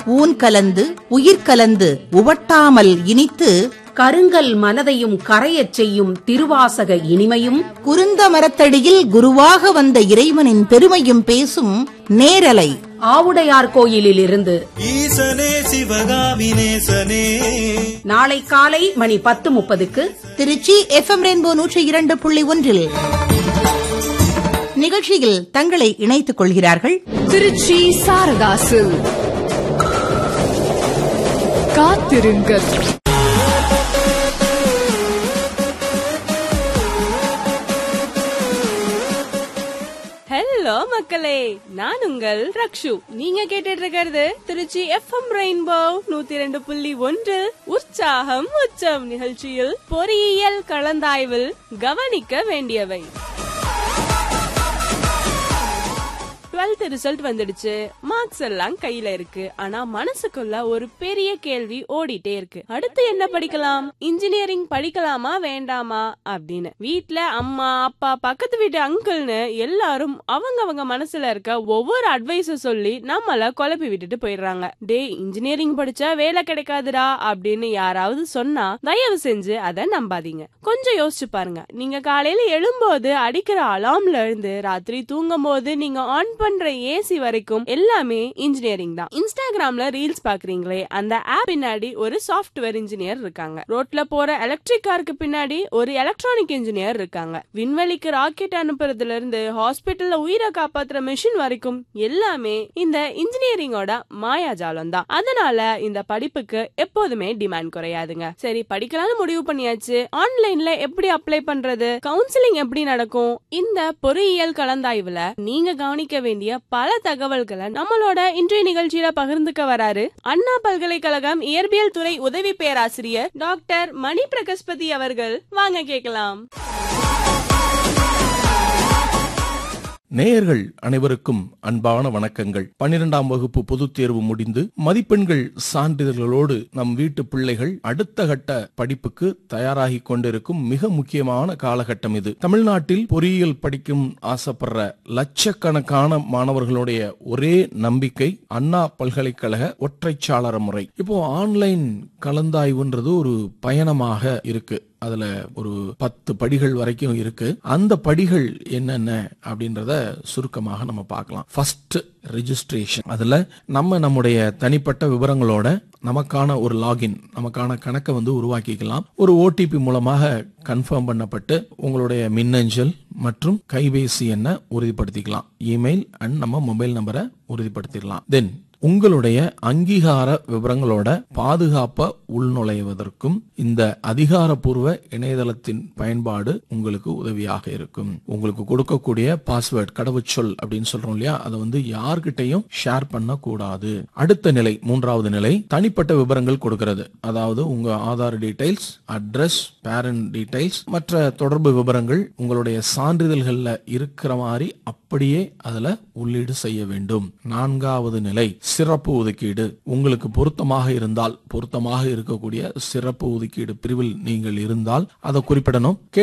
ஊன் கலந்து உயிர் கலந்து உவட்டாமல் இனித்து கருங்கல் மனதையும் கரையச் செய்யும் திருவாசக இனிமையும் குருந்த மரத்தடியில் குருவாக வந்த இறைவனின் பெருமையும் பேசும் நேரலை ஆவுடையார் கோயிலில் இருந்து ஈசனே சிவகாமி நேசனே நாளை காலை மணி பத்து முப்பதுக்கு திருச்சி எஃப்எம் ரெயின்போ நூற்றி இரண்டு புள்ளி ஒன்றில் நிகழ்ச்சியில் தங்களை இணைத்துக் கொள்கிறார்கள் திருச்சி சாரதாசு காத்திருங்கள் ஹலோ மக்களே நான் உங்கள் ரக்ஷு நீங்க கேட்டுட்டு இருக்கிறது திருச்சி எஃப்எம் ரெயின்போ நூத்தி ரெண்டு புள்ளி ஒன்று உற்சாகம் உச்சம் நிகழ்ச்சியில் பொறியியல் கலந்தாய்வில் கவனிக்க வேண்டியவை டுவெல்த் ரிசல்ட் வந்துடுச்சு மார்க்ஸ் எல்லாம் கையில இருக்கு ஆனா மனசுக்குள்ள ஒரு பெரிய கேள்வி ஓடிட்டே இருக்கு அடுத்து என்ன படிக்கலாம் இன்ஜினியரிங் படிக்கலாமா வேண்டாமா அப்படின்னு வீட்ல அம்மா அப்பா பக்கத்து வீட்டு அங்கிள்னு எல்லாரும் அவங்க அவங்க மனசுல இருக்க ஒவ்வொரு அட்வைஸ சொல்லி நம்மள குழப்பி விட்டுட்டு போயிடுறாங்க டேய் இன்ஜினியரிங் படிச்சா வேலை கிடைக்காதுடா அப்படின்னு யாராவது சொன்னா தயவு செஞ்சு அதை நம்பாதீங்க கொஞ்சம் யோசிச்சு பாருங்க நீங்க காலையில எழும்போது அடிக்கிற அலார்ம்ல இருந்து ராத்திரி தூங்கும் போது நீங்க ஆன் பண்ற ஏசி வரைக்கும் எல்லாமே இன்ஜினியரிங் தான் இன்ஸ்டாகிராம்ல ரீல்ஸ் பாக்குறீங்களே அந்த ஆப் பின்னாடி ஒரு சாஃப்ட்வேர் இன்ஜினியர் இருக்காங்க ரோட்ல போற எலக்ட்ரிக் காருக்கு பின்னாடி ஒரு எலக்ட்ரானிக் இன்ஜினியர் இருக்காங்க விண்வெளிக்கு ராக்கெட் அனுப்புறதுல இருந்து ஹாஸ்பிட்டல்ல உயிரை காப்பாத்துற மிஷின் வரைக்கும் எல்லாமே இந்த இன்ஜினியரிங்கோட மாயாஜாலம் தான் அதனால இந்த படிப்புக்கு எப்போதுமே டிமாண்ட் குறையாதுங்க சரி படிக்கலாம்னு முடிவு பண்ணியாச்சு ஆன்லைன்ல எப்படி அப்ளை பண்றது கவுன்சிலிங் எப்படி நடக்கும் இந்த பொறியியல் கலந்தாய்வுல நீங்க கவனிக்க வேண்டிய பல தகவல்களை நம்மளோட இன்றைய நிகழ்ச்சியில பகிர்ந்துக்க வராரு அண்ணா பல்கலைக்கழகம் இயற்பியல் துறை உதவி பேராசிரியர் டாக்டர் மணி பிரகஸ்பதி அவர்கள் வாங்க கேட்கலாம் நேயர்கள் அனைவருக்கும் அன்பான வணக்கங்கள் பன்னிரெண்டாம் வகுப்பு பொதுத் தேர்வு முடிந்து மதிப்பெண்கள் சான்றிதழ்களோடு நம் வீட்டு பிள்ளைகள் அடுத்த கட்ட படிப்புக்கு தயாராகி கொண்டிருக்கும் மிக முக்கியமான காலகட்டம் இது தமிழ்நாட்டில் பொறியியல் படிக்கும் ஆசைப்படுற லட்சக்கணக்கான மாணவர்களுடைய ஒரே நம்பிக்கை அண்ணா பல்கலைக்கழக ஒற்றைச்சாளர முறை இப்போ ஆன்லைன் கலந்தாய்வுன்றது ஒரு பயணமாக இருக்கு அதுல ஒரு பத்து படிகள் வரைக்கும் இருக்கு அந்த படிகள் என்னென்ன அப்படின்றத சுருக்கமாக நம்ம பார்க்கலாம் ஃபர்ஸ்ட் ரெஜிஸ்ட்ரேஷன் அதுல நம்ம நம்முடைய தனிப்பட்ட விவரங்களோட நமக்கான ஒரு லாகின் நமக்கான கணக்கை வந்து உருவாக்கிக்கலாம் ஒரு ஓடிபி மூலமாக கன்ஃபார்ம் பண்ணப்பட்டு உங்களுடைய மின்னஞ்சல் மற்றும் கைபேசி எண்ணை உறுதிப்படுத்திக்கலாம் இமெயில் அண்ட் நம்ம மொபைல் நம்பரை உறுதிப்படுத்திடலாம் தென் உங்களுடைய அங்கீகார விவரங்களோட பாதுகாப்ப உள்நுழைவதற்கும் இந்த அதிகாரப்பூர்வ இணையதளத்தின் பயன்பாடு உங்களுக்கு உதவியாக இருக்கும் உங்களுக்கு கொடுக்கக்கூடிய பாஸ்வேர்ட் கடவுச்சொல் அப்படின்னு சொல்றோம் இல்லையா அதை வந்து யார்கிட்டையும் ஷேர் பண்ண கூடாது அடுத்த நிலை மூன்றாவது நிலை தனிப்பட்ட விவரங்கள் கொடுக்கிறது அதாவது உங்க Aadhaar details address parent details மற்ற தொடர்பு விவரங்கள் உங்களுடைய சான்றிதழ்கள்ல இருக்கிற மாதிரி அப்படியே அதுல உள்ளீடு செய்ய வேண்டும் நான்காவது நிலை சிறப்பு ஒதுக்கீடு உங்களுக்கு பொருத்தமாக இருந்தால் பொருத்தமாக இருக்கக்கூடிய சிறப்பு ஒதுக்கீடு பிரிவில் நீங்கள் இருந்தால் அதை குறிப்பிடணும்